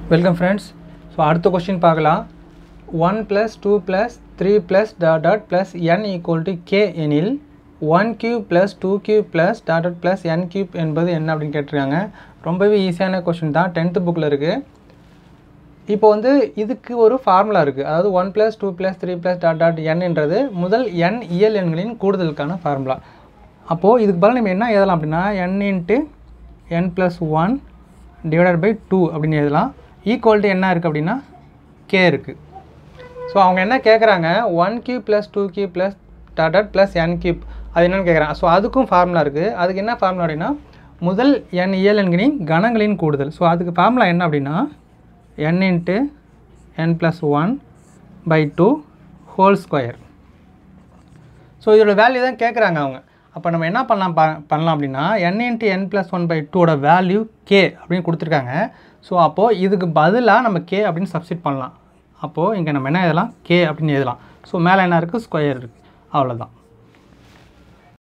welcome friends so அடுத்த question பார்க்கலாம் one plus two plus three plus dot dot plus n equal to k எனில் one cube plus two cube plus dot dot plus n cube என்பது என்ன அப்படின்னு கேட்டிருக்காங்க ரொம்பவே ஈஸியான question தான் டென்த்து புக்கில் இருக்குது இப்போ வந்து இதுக்கு ஒரு ஃபார்முலா இருக்குது அதாவது one plus two plus three plus dot dot என்னன்றது முதல் என் இயல் எண்களின் கூடுதலுக்கான ஃபார்முலா அப்போது இதுக்கு பதில் நம்ம என்ன எழுதலாம் அப்படின்னா n into n plus one divided by two அப்படின்னு எழுதலாம் ஈக்குவல் டு என்ன இருக்குது அப்படின்னா கே இருக்குது ஸோ அவங்க என்ன கேட்குறாங்க one cube plus two cube plus dot dot plus n cube அது என்னென்னு கேட்குறாங்க ஸோ அதுக்கும் ஃபார்முலா இருக்குது அதுக்கு என்ன ஃபார்முலா அப்படின்னா முதல் என் இயல் எண்களின் கணங்களின் கூடுதல் ஸோ அதுக்கு ஃபார்முலா என்ன அப்படின்னா n into n plus one by two whole square so இதோட வேல்யூ தான் கேட்குறாங்க அவங்க அப்போ நம்ம என்ன பண்ணலாம் ப பண்ணலாம் அப்படின்னா n into n plus one by டூவோட வேல்யூ கே அப்படின்னு கொடுத்துருக்காங்க ஸோ அப்போது இதுக்கு பதிலாக நம்ம கே அப்படின்னு சப்ஸ்டிட் பண்ணலாம் அப்போது இங்கே நம்ம என்ன எழுதலாம் கே அப்படின்னு எழுதலாம் ஸோ மேலே என்ன இருக்குது ஸ்கொயர் இருக்குது அவ்வளோதான்